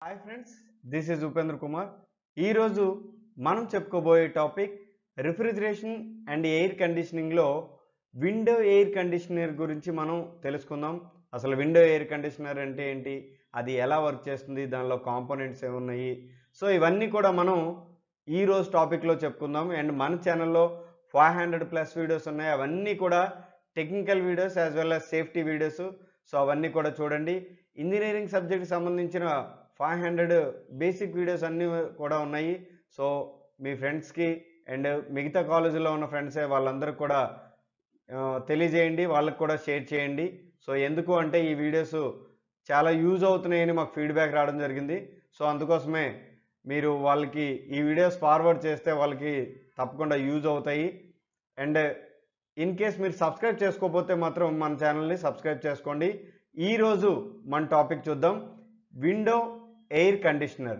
hi friends this is Upendra Kumar ఈరోజు మనం చెప్పుకోబోయే టాపిక్ రిఫ్రిజిరేషన్ అండ్ ఎయిర్ కండిషనింగ్లో విండో ఎయిర్ కండిషనర్ గురించి మనం తెలుసుకుందాం అసలు విండో ఎయిర్ కండిషనర్ అంటే ఏంటి అది ఎలా వర్క్ చేస్తుంది దానిలో కాంపోనెంట్స్ ఏమున్నాయి సో ఇవన్నీ కూడా మనం ఈ రోజు టాపిక్లో చెప్పుకుందాం అండ్ మన ఛానల్లో ఫైవ్ హండ్రెడ్ ప్లస్ వీడియోస్ ఉన్నాయి అవన్నీ కూడా technical videos as well as safety videos so అవన్నీ కూడా చూడండి ఇంజనీరింగ్ సబ్జెక్ట్కి సంబంధించిన ఫైవ్ హండ్రెడ్ బేసిక్ వీడియోస్ అన్నీ కూడా ఉన్నాయి సో మీ ఫ్రెండ్స్కి అండ్ మిగతా కాలేజీలో ఉన్న ఫ్రెండ్సే వాళ్ళందరికీ కూడా ఆ, తెలియజేయండి వాళ్ళకి కూడా షేర్ చేయండి సో ఎందుకు అంటే ఈ వీడియోస్ చాలా యూజ్ అవుతున్నాయని మాకు ఫీడ్బ్యాక్ రావడం జరిగింది సో అందుకోసమే మీరు వాళ్ళకి ఈ వీడియోస్ ఫార్వర్డ్ చేస్తే వాళ్ళకి తప్పకుండా యూజ్ అవుతాయి అండ్ ఇన్ కేస్ మీరు సబ్స్క్రైబ్ చేసుకోకపోతే మాత్రం మన ఛానల్ని సబ్స్క్రైబ్ చేసుకోండి ఈరోజు మన టాపిక్ చూద్దాం window air conditioner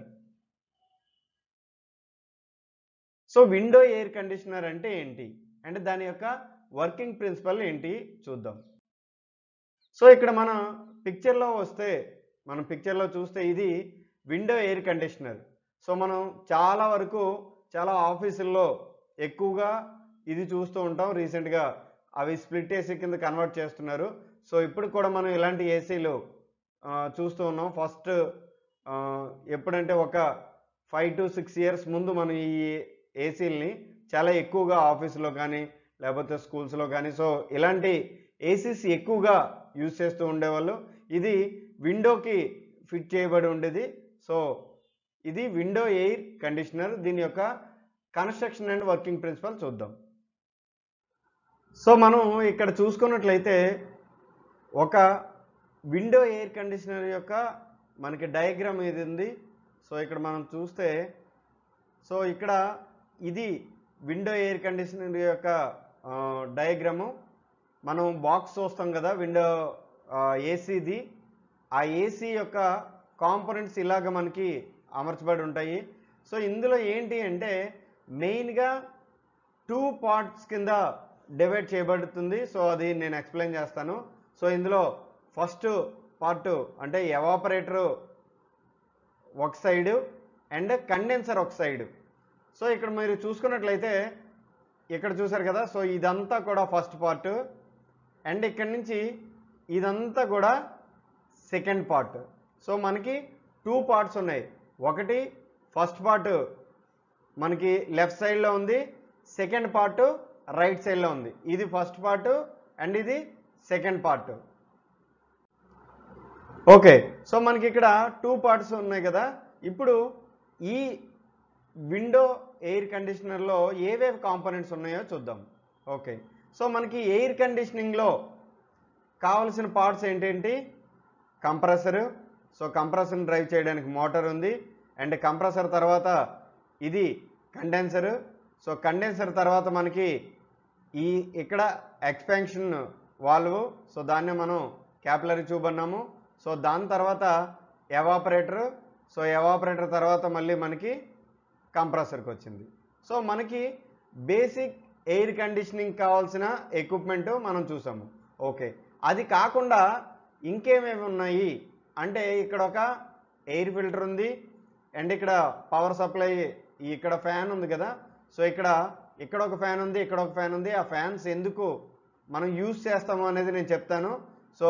so window air conditioner అంటే ఏంటి అంటే దాని యొక్క వర్కింగ్ ప్రిన్సిపల్ ఏంటి చూద్దాం సో ఇక్కడ మన పిక్చర్లో వస్తే మనం పిక్చర్లో చూస్తే ఇది విండో ఎయిర్ కండిషనర్ సో మనం చాలా వరకు చాలా ఆఫీసుల్లో ఎక్కువగా ఇది చూస్తూ ఉంటాం రీసెంట్గా అవి స్ప్లిట్ ఏసీ కింద కన్వర్ట్ చేస్తున్నారు సో ఇప్పుడు కూడా మనం ఇలాంటి ఏసీలు చూస్తూ ఉన్నాం ఫస్ట్ ఎప్పుడంటే ఒక ఫైవ్ టు సిక్స్ ఇయర్స్ ముందు మనం ఈ ఏసీలని చాలా ఎక్కువగా ఆఫీసులో కానీ లేకపోతే స్కూల్స్లో కానీ సో ఇలాంటి ఏసీస్ ఎక్కువగా యూజ్ చేస్తూ ఉండేవాళ్ళు ఇది విండోకి ఫిట్ చేయబడి ఉండేది సో ఇది విండో ఎయిర్ కండిషనర్ దీని యొక్క కన్స్ట్రక్షన్ అండ్ వర్కింగ్ ప్రిన్సిపల్ చూద్దాం సో మనం ఇక్కడ చూసుకున్నట్లయితే ఒక విండో ఎయిర్ కండిషనర్ యొక్క మనకి డయాగ్రామ్ ఇది ఉంది సో ఇక్కడ మనం చూస్తే సో ఇక్కడ ఇది విండో ఎయిర్ కండిషనర్ యొక్క డయాగ్రాము మనం బాక్స్ చూస్తాం కదా విండో ఏసీది ఆ ఏసీ యొక్క కాంపోనెంట్స్ ఇలాగ మనకి అమర్చబడి ఉంటాయి సో ఇందులో ఏంటి అంటే మెయిన్గా టూ పార్ట్స్ కింద డివైడ్ చేయబడుతుంది సో అది నేను ఎక్స్ప్లెయిన్ చేస్తాను సో ఇందులో ఫస్ట్ పార్ట్ అంటే ఎవాపరేటరు ఒక సైడు అండ్ కండెన్సర్ ఒక సైడు సో ఇక్కడ మీరు చూసుకున్నట్లయితే ఇక్కడ చూసారు కదా సో ఇదంతా కూడా ఫస్ట్ పార్ట్ అండ్ ఇక్కడ నుంచి ఇదంతా కూడా సెకండ్ పార్ట్ సో మనకి టూ పార్ట్స్ ఉన్నాయి ఒకటి ఫస్ట్ పార్ట్ మనకి లెఫ్ట్ సైడ్లో ఉంది సెకండ్ పార్ట్ రైట్ సైడ్లో ఉంది ఇది ఫస్ట్ పార్ట్ అండ్ ఇది సెకండ్ పార్ట్ ఓకే సో మనకి ఇక్కడ టూ పార్ట్స్ ఉన్నాయి కదా ఇప్పుడు ఈ విండో ఎయిర్ కండిషనర్లో ఏవేవి కాంపోనెంట్స్ ఉన్నాయో చూద్దాం ఓకే సో మనకి ఎయిర్ కండిషనింగ్లో కావలసిన పార్ట్స్ ఏంటేంటి కంప్రెసరు సో కంప్రెసర్ని డ్రైవ్ చేయడానికి మోటార్ ఉంది అండ్ కంప్రెసర్ తర్వాత ఇది కండెన్సరు సో కండెన్సర్ తర్వాత మనకి ఈ ఇక్కడ ఎక్స్పాన్షన్ వాల్వ్ సో దాన్నే మనం క్యాపిలరీ ట్యూబ్ అన్నాము సో దాని తర్వాత ఎవాపరేటర్ సో ఎవాపరేటర్ తర్వాత మళ్ళీ మనకి కంప్రెసర్కి వచ్చింది సో మనకి బేసిక్ ఎయిర్ కండిషనింగ్ కావాల్సిన ఎక్విప్మెంట్ మనం చూసాము ఓకే అది కాకుండా ఇంకేమేమి ఉన్నాయి అంటే ఇక్కడ ఒక ఎయిర్ ఫిల్టర్ ఉంది అండ్ ఇక్కడ పవర్ సప్లై ఇక్కడ ఫ్యాన్ ఉంది కదా సో ఇక్కడ ఇక్కడ ఒక ఫ్యాన్ ఉంది ఇక్కడ ఒక ఫ్యాన్ ఉంది ఆ ఫ్యాన్స్ ఎందుకు మనం యూజ్ చేస్తాము అనేది నేను చెప్తాను సో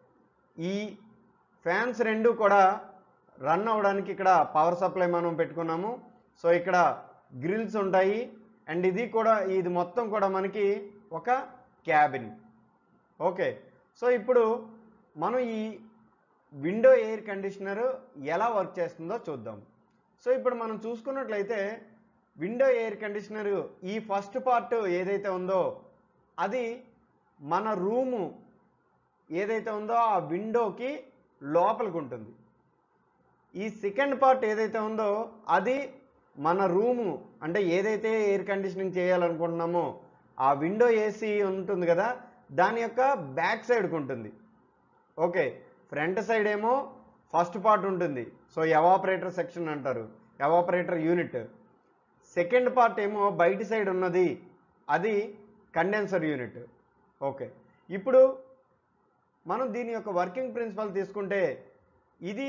ఈ ఫ్యాన్స్ రెండు కూడా రన్ అవ్వడానికి ఇక్కడ పవర్ సప్లై మనం పెట్టుకున్నాము సో ఇక్కడ గ్రిల్స్ ఉంటాయి అండ్ ఇది కూడా ఇది మొత్తం కూడా మనకి ఒక క్యాబిన్ ఓకే సో ఇప్పుడు మనం ఈ విండో ఎయిర్ కండిషనర్ ఎలా వర్క్ చేస్తుందో చూద్దాం సో ఇప్పుడు మనం చూసుకున్నట్లయితే విండో ఎయిర్ కండిషనర్ ఈ ఫస్ట్ పార్ట్ ఏదైతే ఉందో అది మన రూము ఏదైతే ఉందో ఆ విండోకి లోపలికి ఉంటుంది ఈ సెకండ్ పార్ట్ ఏదైతే ఉందో అది మన రూము అంటే ఏదైతే ఎయిర్ కండిషనింగ్ చేయాలనుకుంటున్నామో ఆ విండో ఏసీ ఉంటుంది కదా దాని యొక్క బ్యాక్ సైడ్కి ఉంటుంది ఓకే ఫ్రంట్ సైడ్ ఏమో ఫస్ట్ పార్ట్ ఉంటుంది సో ఎవాపరేటర్ సెక్షన్ అంటారు ఎవాపరేటర్ యూనిట్ సెకండ్ పార్ట్ ఏమో బయటి సైడ్ ఉన్నది అది కండెన్సర్ యూనిట్ ఓకే ఇప్పుడు మనం దీని యొక్క వర్కింగ్ ప్రిన్సిపల్ తీసుకుంటే ఇది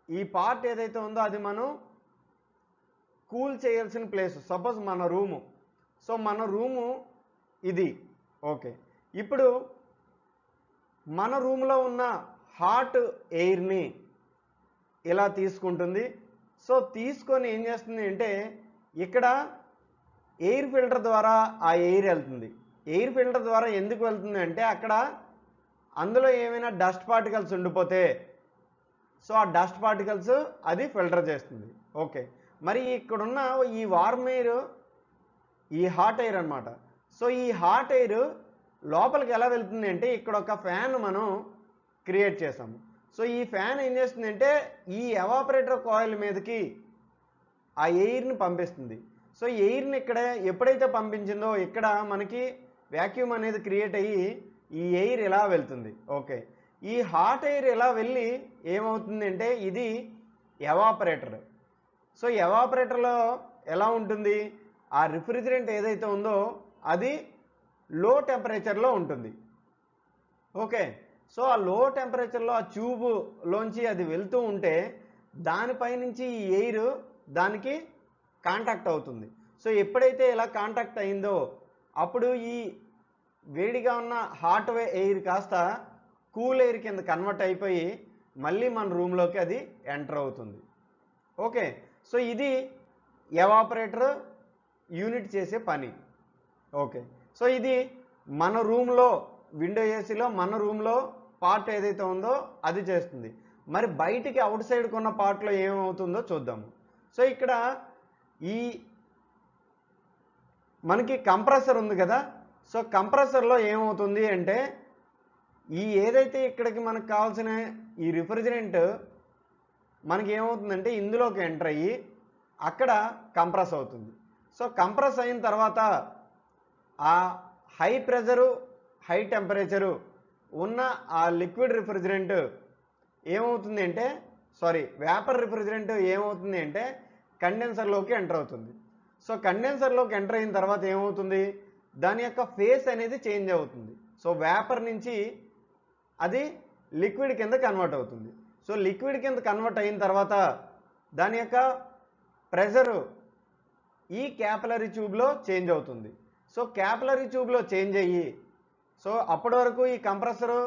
ఈ పార్ట్ ఏదైతే ఉందో అది మనం కూల్ చేయాల్సిన ప్లేస్ సపోజ్ మన రూము సో మన రూము ఇది ఓకే ఇప్పుడు మన రూమ్లో ఉన్న హాట్ ఎయిర్ని ఇలా తీసుకుంటుంది సో తీసుకొని ఏం చేస్తుంది అంటే ఇక్కడ ఎయిర్ ఫిల్టర్ ద్వారా ఆ ఎయిర్ వెళ్తుంది ఎయిర్ ఫిల్టర్ ద్వారా ఎందుకు వెళ్తుంది అంటే అక్కడ అందులో ఏమైనా డస్ట్ పార్టికల్స్ ఉండిపోతే సో ఆ డస్ట్ పార్టికల్స్ అది ఫిల్టర్ చేస్తుంది ఓకే మరి ఇక్కడున్న ఈ వార్మ్ ఎయిర్ ఈ హాట్ ఎయిర్ అన్నమాట సో ఈ హాట్ ఎయిర్ లోపలికి ఎలా వెళ్తుంది అంటే ఇక్కడ ఒక ఫ్యాన్ మనం క్రియేట్ చేసాము సో ఈ ఫ్యాన్ ఏం చేస్తుందంటే ఈ ఎవాపరేటర్ కాయిల్ మీదకి ఆ ఎయిర్ని పంపిస్తుంది సో ఎయిర్ని ఇక్కడ ఎప్పుడైతే పంపించిందో ఇక్కడ మనకి వ్యాక్యూమ్ అనేది క్రియేట్ అయ్యి ఈ ఎయిర్ ఇలా వెళ్తుంది ఓకే ఈ హాట్ ఎయిర్ ఇలా వెళ్ళి ఏమవుతుంది అంటే ఇది ఎవాపరేటర్ సో ఎవాపరేటర్లో ఎలా ఉంటుంది ఆ రిఫ్రిజిరెంట్ ఏదైతే ఉందో అది లో టెంపరేచర్లో ఉంటుంది ఓకే సో ఆ లో టెంపరేచర్లో ఆ ట్యూబ్లోంచి అది వెళ్తూ ఉంటే దానిపై నుంచి ఈ ఎయిర్ దానికి కాంటాక్ట్ అవుతుంది సో ఎప్పుడైతే ఇలా కాంటాక్ట్ అయిందో అప్పుడు ఈ వేడిగా ఉన్న హాట్ వే ఎయిర్ కాస్త కూల్ ఎయిర్ కింద కన్వర్ట్ అయిపోయి మళ్ళీ మన రూమ్లోకి అది ఎంటర్ అవుతుంది ఓకే సో ఇది ఎవాపరేటర్ యూనిట్ చేసే పని ఓకే సో ఇది మన రూమ్లో విండో ఏసీలో మన రూమ్లో పార్ట్ ఏదైతే ఉందో అది చేస్తుంది మరి బయటికి అవుట్ సైడ్ కొన్న పార్ట్లో ఏమవుతుందో చూద్దాము సో ఇక్కడ ఈ మనకి కంప్రెసర్ ఉంది కదా సో కంప్రెసర్లో ఏమవుతుంది అంటే ఈ ఏదైతే ఇక్కడికి మనకు కావాల్సిన ఈ రిఫ్రిజిరెంట్ మనకి ఏమవుతుందంటే ఇందులోకి ఎంటర్ అయ్యి అక్కడ కంప్రెస్ అవుతుంది సో కంప్రెస్ అయిన తర్వాత ఆ హై ప్రెజరు హై టెంపరేచరు ఉన్న ఆ లిక్విడ్ రిఫ్రిజిరెంట్ ఏమవుతుంది అంటే సారీ వేపర్ రిఫ్రిజిరెంట్ ఏమవుతుంది అంటే కండెన్సర్లోకి ఎంటర్ అవుతుంది సో కండెన్సర్లోకి ఎంటర్ అయిన తర్వాత ఏమవుతుంది దాని యొక్క ఫేస్ అనేది చేంజ్ అవుతుంది సో వేపర్ నుంచి అది లిక్విడ్ కింద కన్వర్ట్ అవుతుంది సో లిక్విడ్ కింద కన్వర్ట్ అయిన తర్వాత దాని యొక్క ప్రెషరు ఈ క్యాపిలరీ ట్యూబ్లో చేంజ్ అవుతుంది సో క్యాపిలరీ ట్యూబ్లో చేంజ్ అయ్యి సో అప్పటి వరకు ఈ కంప్రెసరు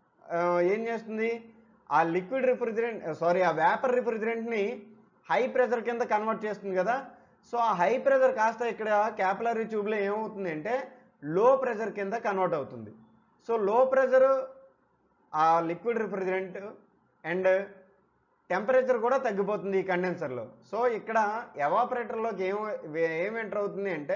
ఏం చేస్తుంది ఆ లిక్విడ్ రిఫ్రిజిరెంట్ సారీ ఆ వేపర్ రిఫ్రిజిరెంట్ని హై ప్రెషర్ కింద కన్వర్ట్ చేస్తుంది కదా సో ఆ హై ప్రెషర్ కాస్త ఇక్కడ క్యాపిలరీ ట్యూబ్లో ఏమవుతుంది అంటే లో ప్రెషర్ కింద కన్వర్ట్ అవుతుంది సో లో ప్రెషర్ ఆ లిక్విడ్ రిఫ్రిజిరెంట్ అండ్ టెంపరేచర్ కూడా తగ్గిపోతుంది ఈ కండెన్సర్లో సో ఇక్కడ ఎవాపరేటర్లోకి ఏం ఏం ఎంటర్ అవుతుంది అంటే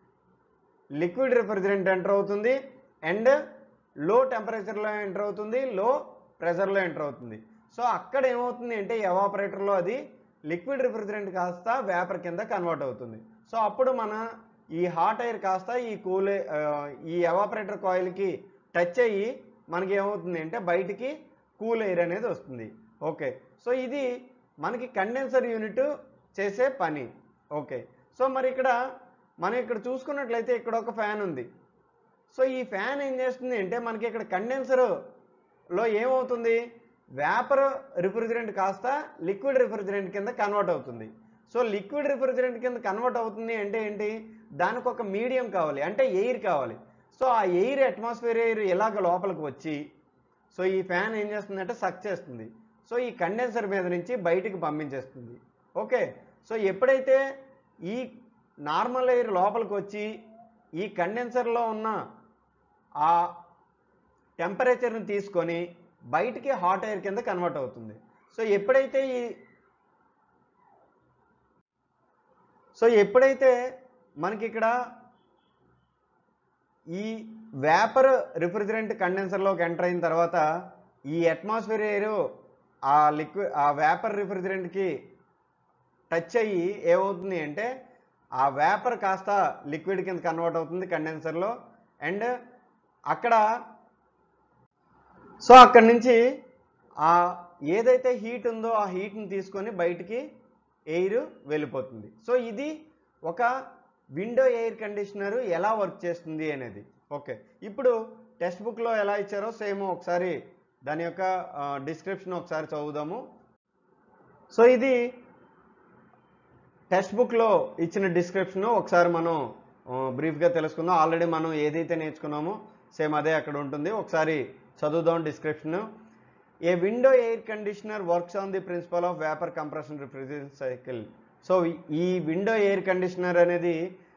లిక్విడ్ రిఫ్రిజిరెంట్ ఎంటర్ అవుతుంది అండ్ లో టెంపరేచర్లో ఎంటర్ అవుతుంది లో ప్రెషర్లో ఎంటర్ అవుతుంది సో అక్కడ ఏమవుతుంది అంటే ఎవాపరేటర్లో అది లిక్విడ్ రిఫ్రిజిరెంట్ కాస్త వేపర్ కింద కన్వర్ట్ అవుతుంది సో అప్పుడు మన ఈ హాట్ ఎయిర్ కాస్త ఈ కూల్ ఈ ఎవాపరేటర్ కాయిల్కి టచ్ అయ్యి మనకి ఏమవుతుంది అంటే బయటికి కూల్ ఎయిర్ అనేది వస్తుంది ఓకే సో ఇది మనకి కండెన్సర్ యూనిట్ చేసే పని ఓకే సో మరి ఇక్కడ మనం ఇక్కడ చూసుకున్నట్లయితే ఇక్కడ ఒక ఫ్యాన్ ఉంది సో ఈ ఫ్యాన్ ఏం చేస్తుంది అంటే మనకి ఇక్కడ కండెన్సర్లో ఏమవుతుంది వేపర్ రిఫ్రిజిరెంట్ కాస్త లిక్విడ్ రిఫ్రిజిరెంట్ కింద కన్వర్ట్ అవుతుంది సో లిక్విడ్ రిఫ్రిజిరెంట్ కింద కన్వర్ట్ అవుతుంది అంటే ఏంటి దానికి ఒక మీడియం కావాలి అంటే ఎయిర్ కావాలి సో ఆ ఎయిర్ అట్మాస్ఫియర్ ఎయిర్ ఇలాగ లోపలికి వచ్చి సో ఈ ఫ్యాన్ ఏం చేస్తుందంటే సక్ చేస్తుంది సో ఈ కండెన్సర్ మీద నుంచి బయటికి పంపించేస్తుంది ఓకే సో ఎప్పుడైతే ఈ నార్మల్ ఎయిర్ లోపలికి వచ్చి ఈ కండెన్సర్లో ఉన్న ఆ టెంపరేచర్ని తీసుకొని బయటికి హాట్ ఎయిర్ కింద కన్వర్ట్ అవుతుంది సో ఎప్పుడైతే ఈ సో ఎప్పుడైతే మనకి ఇక్కడ ఈ వేపర్ రిఫ్రిజిరెంట్ కండెన్సర్లోకి ఎంటర్ అయిన తర్వాత ఈ అట్మాస్ఫియర్ ఎయిర్ ఆ లిక్విడ్ ఆ వేపర్ రిఫ్రిజిరెంట్కి టచ్ అయ్యి ఏమవుతుంది అంటే ఆ వేపర్ కాస్త లిక్విడ్ కింద కన్వర్ట్ అవుతుంది కండెన్సర్లో అండ్ అక్కడ సో అక్కడి నుంచి ఆ ఏదైతే హీట్ ఉందో ఆ హీట్ని తీసుకొని బయటికి ఎయిర్ వెళ్ళిపోతుంది సో ఇది ఒక విండో ఎయిర్ కండిషనర్ ఎలా వర్క్ చేస్తుంది అనేది ఓకే ఇప్పుడు టెక్స్ట్ బుక్లో ఎలా ఇచ్చారో సేమ్ ఒకసారి దాని యొక్క డిస్క్రిప్షన్ ఒకసారి చదువుదాము సో ఇది టెక్స్ట్ బుక్లో ఇచ్చిన డిస్క్రిప్షన్ ఒకసారి మనం ఆ, బ్రీఫ్గా తెలుసుకుందాం ఆల్రెడీ మనం ఏదైతే నేర్చుకున్నామో సేమ్ అదే అక్కడ ఉంటుంది ఒకసారి చదువుదాం description a window air conditioner works on the principle of vapour compression refrigeration cycle so ఈ విండో ఎయిర్ కండిషనర్ అనేది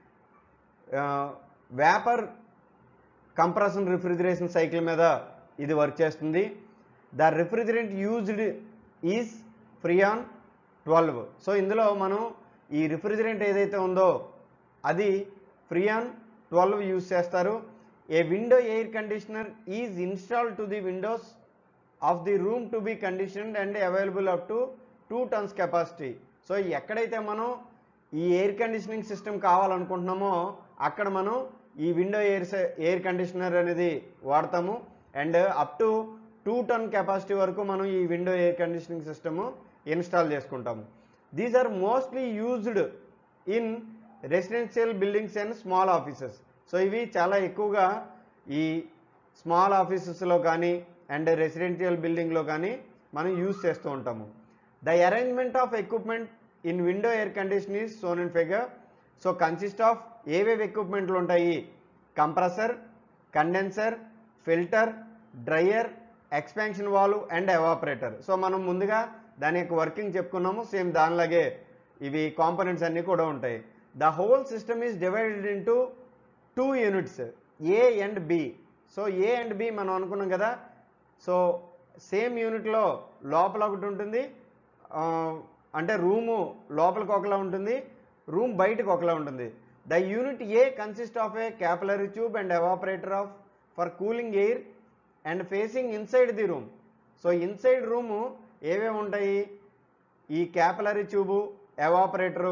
వేపర్ కంప్రెషన్ రిఫ్రిజిరేషన్ సైకిల్ మీద ఇది వర్క్ చేస్తుంది the refrigerant used is Freon twelve so ఇందులో మనం ఈ రిఫ్రిజిరెంట్ ఏదైతే ఉందో అది ఫ్రియాన్ ట్వెల్వ్ యూజ్ చేస్తారు a window air conditioner is install to the windows of the room to be conditioned and available up to two tons capacity so ఎక్కడైతే మనం ఈ ఎయిర్ కండిషనింగ్ సిస్టమ్ కావాలనుకుంటున్నామో అక్కడ మనం ఈ విండో ఎయిర్ ఎయిర్ కండిషనర్ అనేది వాడతాము and up to two ton capacity వరకు మనం ఈ window air conditioning system install చేసుకుంటాము these are mostly used in residential buildings and small offices so ఇవి చాలా ఎక్కువగా ఈ స్మాల్ ఆఫీసెస్లో కానీ అండ్ రెసిడెన్షియల్ బిల్డింగ్లో కానీ మనం యూజ్ చేస్తూ ఉంటాము the arrangement of equipment in window air condition is shown and figure so consist of ఏవేవి ఎక్విప్మెంట్లు ఉంటాయి compressor condenser filter dryer expansion valve and evaporator so మనం ముందుగా దాని యొక్క వర్కింగ్ చెప్పుకున్నాము సేమ్ దానిలాగే ఇవి కాంపోనెంట్స్ అన్నీ కూడా ఉంటాయి the whole system is divided into two units A and B so A and B మనం అనుకున్నాం కదా సో సేమ్ యూనిట్లో లోపల ఒకటి ఉంటుంది ఆ, అంటే రూము లోపలికి ఒకలా ఉంటుంది రూమ్ బయటకు ఒకలా ఉంటుంది the unit A consist of a capillary tube and evaporator of for cooling air and facing inside the room so inside room ఏవేవి ఉంటాయి ఈ capillary tube evaporator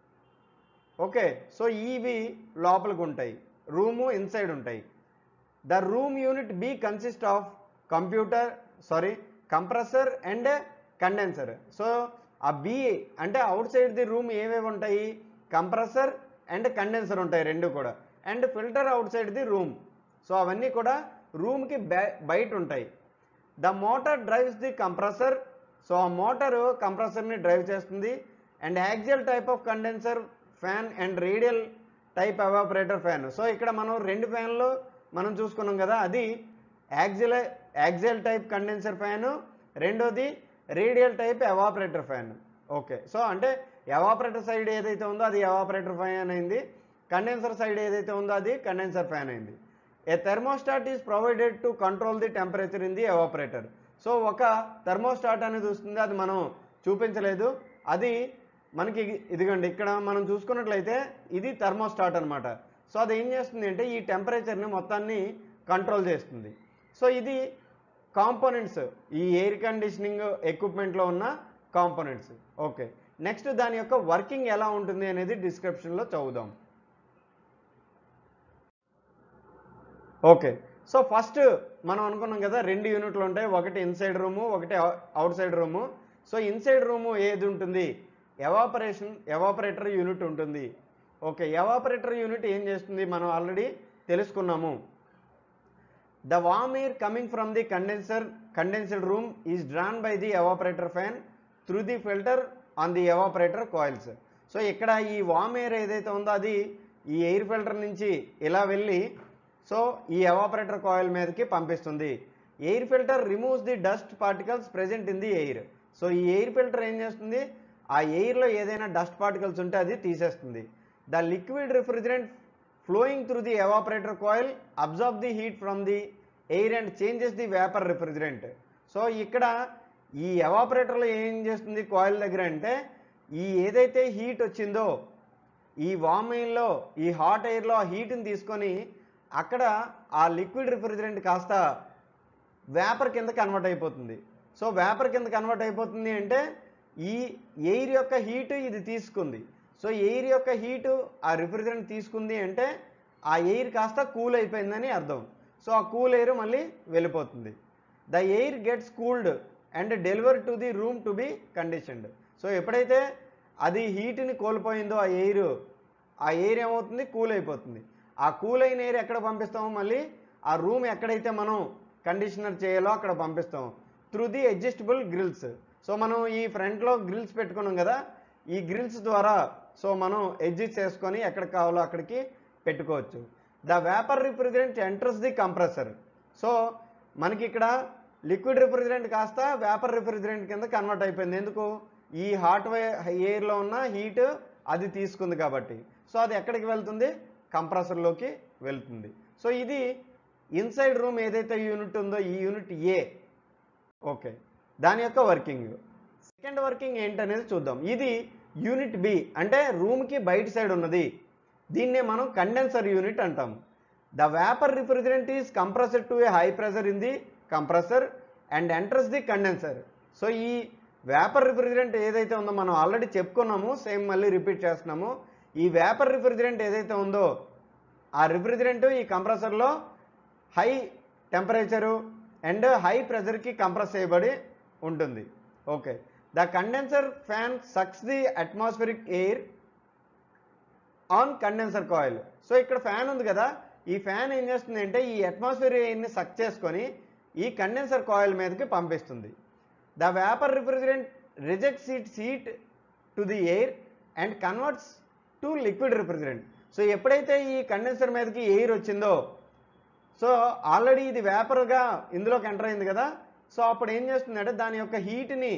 okay so ఇవి లోపలికి ఉంటాయి రూము ఇన్సైడ్ ఉంటాయి the room unit B consist of computer sorry compressor and condenser so ఆ B అంటే outside the room ఏవేవి ఉంటాయి కంప్రెసర్ అండ్ కండెన్సర్ ఉంటాయి రెండు కూడా and filter out outside the room so అవన్నీ కూడా రూమ్కి బయట ఉంటాయి the motor drives the compressor so ఆ మోటారు కంప్రెసర్ని డ్రైవ్ చేస్తుంది and axial type of condenser fan and radial type evaporator fan so ఇక్కడ మనం రెండు ఫ్యాన్లు మనం చూసుకున్నాం కదా అది axial axial type condenser fan రెండోది radial type evaporator fan okay so అంటే ఎవాపరేటర్ సైడ్ ఏదైతే ఉందో అది ఎవాపరేటర్ ఫ్యాన్ అయింది కండెన్సర్ సైడ్ ఏదైతే ఉందో అది కండెన్సర్ ఫ్యాన్ అయింది ఏ థెర్మోస్టాట్ is provided to control the temperature in the evaporator so ఒక థెర్మోస్టాట్ అనేది వస్తుంది అది మనం చూపించలేదు అది మనకి ఇదిగోండి ఇక్కడ మనం చూసుకున్నట్లయితే ఇది థెర్మోస్టాట్ అనమాట సో అది ఏం చేస్తుంది అంటే ఈ టెంపరేచర్ని మొత్తాన్ని కంట్రోల్ చేస్తుంది సో ఇది కాంపోనెంట్స్ ఈ ఎయిర్ కండిషనింగ్ ఎక్విప్మెంట్లో ఉన్న కాంపోనెంట్స్ ఓకే నెక్స్ట్ దాని యొక్క వర్కింగ్ ఎలా ఉంటుంది అనేది డిస్క్రిప్షన్లో చదువుదాం ఓకే సో ఫస్ట్ మనం అనుకున్నాం కదా రెండు యూనిట్లు ఉంటాయి ఒకటి ఇన్సైడ్ రూము ఒకటి outside room so inside room ఏది ఉంటుంది ఎవాపరేషన్ ఎవాపరేటర్ యూనిట్ ఉంటుంది ఓకే ఎవాపరేటర్ యూనిట్ ఏం చేస్తుంది మనం ఆల్రెడీ తెలుసుకున్నాము the warm air coming from the condenser condensed room is drawn by the evaporator fan through the filter on the evaporator coils so ఇక్కడ ఈ వామ్ air ఏదైతే ఉందో అది ఈ ఎయిర్ ఫిల్టర్ నుంచి ఇలా వెళ్ళి సో ఈ ఎవాపరేటర్ కాయిల్ మీదకి పంపిస్తుంది air filter removes the dust particles present in the air so ఈ ఎయిర్ ఫిల్టర్ ఏం చేస్తుంది ఆ ఎయిర్లో ఏదైనా డస్ట్ పార్టికల్స్ ఉంటే అది తీసేస్తుంది the liquid refrigerant flowing through the evaporator coil absorb the heat from the air and changes the vapour refrigerant so ఇక్కడ ఈ ఎవాపరేటర్లో ఏం చేస్తుంది కాయిల్ దగ్గర అంటే ఈ ఏదైతే హీట్ వచ్చిందో ఈ వామ్ ఎయిర్లో ఈ హాట్ ఎయిర్లో ఆ హీట్ని తీసుకొని అక్కడ ఆ లిక్విడ్ రిఫ్రిజిరెంట్ కాస్త వేపర్ కింద కన్వర్ట్ అయిపోతుంది సో వేపర్ కింద కన్వర్ట్ అయిపోతుంది అంటే ఈ ఎయిర్ యొక్క హీట్ ఇది తీసుకుంది సో ఎయిర్ యొక్క హీటు ఆ రిఫ్రిజిరెంట్ తీసుకుంది అంటే ఆ ఎయిర్ కాస్త కూల్ అయిపోయిందని అర్థం సో ఆ కూల్ ఎయిర్ మళ్ళీ వెళ్ళిపోతుంది the air gets cooled and deliver to the room to be conditioned so ఎప్పుడైతే అది హీట్ని కోల్పోయిందో ఆ ఎయిర్ ఆ ఎయిర్ ఏమవుతుంది కూల్ అయిపోతుంది ఆ కూల్ అయిన ఎయిర్ ఎక్కడ పంపిస్తామో మళ్ళీ ఆ రూమ్ ఎక్కడైతే మనం కండిషనర్ చేయాలో అక్కడ పంపిస్తాం through the adjustable grills so మనం ఈ ఫ్రంట్లో గ్రిల్స్ పెట్టుకున్నాం కదా ఈ గ్రిల్స్ ద్వారా సో మనం ఎడ్జిస్ చేసుకొని ఎక్కడికి కావాలో అక్కడికి పెట్టుకోవచ్చు the vapour refrigerant enters the compressor so మనకి ఇక్కడ లిక్విడ్ రిఫ్రిజిరెంట్ కాస్త వేపర్ రిఫ్రిజిరెంట్ కింద కన్వర్ట్ అయిపోయింది ఎందుకు ఈ హాట్ ఎయిర్లో ఉన్న హీట్ అది తీసుకుంది కాబట్టి సో అది ఎక్కడికి వెళ్తుంది కంప్రెసర్లోకి వెళ్తుంది సో ఇది ఇన్సైడ్ రూమ్ ఏదైతే యూనిట్ ఉందో ఈ యూనిట్ ఏ ఓకే దాని యొక్క వర్కింగ్ సెకండ్ వర్కింగ్ ఏంటనేది చూద్దాం ఇది యూనిట్ బి అంటే రూమ్కి బయట సైడ్ ఉన్నది దీన్నే మనం కండెన్సర్ యూనిట్ అంటాం the vapour refrigerant is compressor to a high pressure in the compressor and enters the condenser so ఈ వేపర్ రిఫ్రిజిరెంట్ ఏదైతే ఉందో మనం ఆల్రెడీ చెప్పుకున్నాము సేమ్ మళ్ళీ రిపీట్ చేస్తున్నాము ఈ వేపర్ రిఫ్రిజిరెంట్ ఏదైతే ఉందో ఆ రిఫ్రిజిరెంట్ ఈ కంప్రెసర్లో హై టెంపరేచరు అండ్ హై ప్రెషర్కి కంప్రెస్ చేయబడి ఉంటుంది okay the condenser fan sucks the atmospheric air on condenser coil so ఇక్కడ ఫ్యాన్ ఉంది కదా ఈ ఫ్యాన్ ఏం చేస్తుంది అంటే ఈ అట్మాస్ఫియర్ ఎయిర్ని సక్ చేసుకొని ఈ కండెన్సర్ కాయిల్ మీదకి పంపిస్తుంది the vapour refrigerant reject seat seat to the air and converts to liquid refrigerant so ఎప్పుడైతే ఈ కండెన్సర్ మీదకి ఎయిర్ వచ్చిందో సో ఆల్రెడీ ఇది వేపర్గా ఇందులోకి ఎంటర్ అయింది కదా సో అప్పుడు ఏం చేస్తుందంటే దాని యొక్క హీట్ని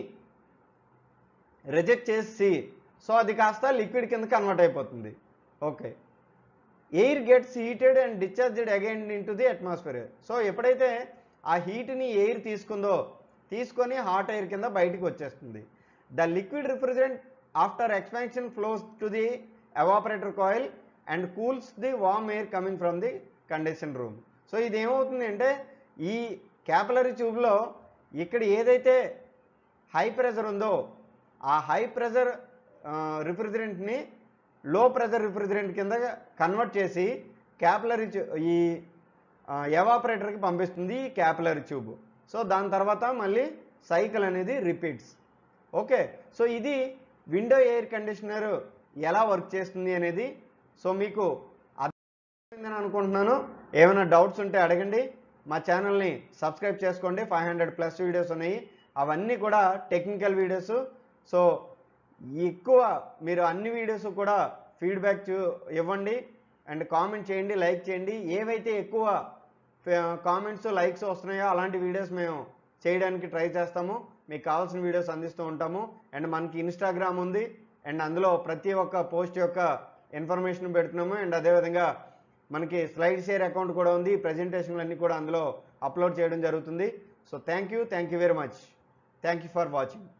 రిజెక్ట్ చేసి సో అది కాస్త లిక్విడ్ కింద కన్వర్ట్ అయిపోతుంది okay air gets heated and discharged again into the atmosphere so ఎప్పుడైతే ఆ హీట్ని ఎయిర్ తీసుకుందో తీసుకొని హాట్ ఎయిర్ కింద బయటికి వచ్చేస్తుంది the liquid refrigerant after expansion flows to the evaporator coil and cools the warm air coming from the condensation room so ఇది ఏమవుతుంది అంటే ఈ క్యాపిలరీ ట్యూబ్లో ఇక్కడ ఏదైతే హై ప్రెషర్ ఉందో ఆ హై ప్రెషర్ రిఫ్రిజిరెంట్ని లో ప్రెషర్ రిఫ్రిజిరెంట్ కింద కన్వర్ట్ చేసి క్యాపిలరీ ఈ ఎవాపరేటర్కి పంపిస్తుంది ఈ క్యాపిలరీ ట్యూబ్ సో దాని తర్వాత మళ్ళీ సైకిల్ అనేది రిపీట్స్ ఓకే సో ఇది విండో ఎయిర్ కండిషనర్ ఎలా వర్క్ చేస్తుంది అనేది సో మీకు అర్థమైందని అనుకుంటున్నాను ఏమైనా డౌట్స్ ఉంటే అడగండి మా ఛానల్ని సబ్స్క్రైబ్ చేసుకోండి ఫైవ్ హండ్రెడ్ ప్లస్ వీడియోస్ ఉన్నాయి అవన్నీ కూడా టెక్నికల్ వీడియోస్ సో ఎక్కువ మీరు అన్ని వీడియోస్ కూడా ఫీడ్బ్యాక్ చూ ఇవ్వండి అండ్ కామెంట్ చేయండి లైక్ చేయండి ఏవైతే ఎక్కువ కామెంట్స్ లైక్స్ వస్తున్నాయో అలాంటి వీడియోస్ మేము చేయడానికి ట్రై చేస్తాము మీకు కావాల్సిన వీడియోస్ అందిస్తూ ఉంటాము అండ్ మనకి ఇన్స్టాగ్రామ్ ఉంది అండ్ అందులో ప్రతి ఒక్క పోస్ట్ యొక్క ఇన్ఫర్మేషన్ పెడుతున్నాము అండ్ అదేవిధంగా మనకి స్లైడ్ షేర్ అకౌంట్ కూడా ఉంది ప్రజెంటేషన్లు అన్నీ కూడా అందులో అప్లోడ్ చేయడం జరుగుతుంది so thank you thank you very much thank you for watching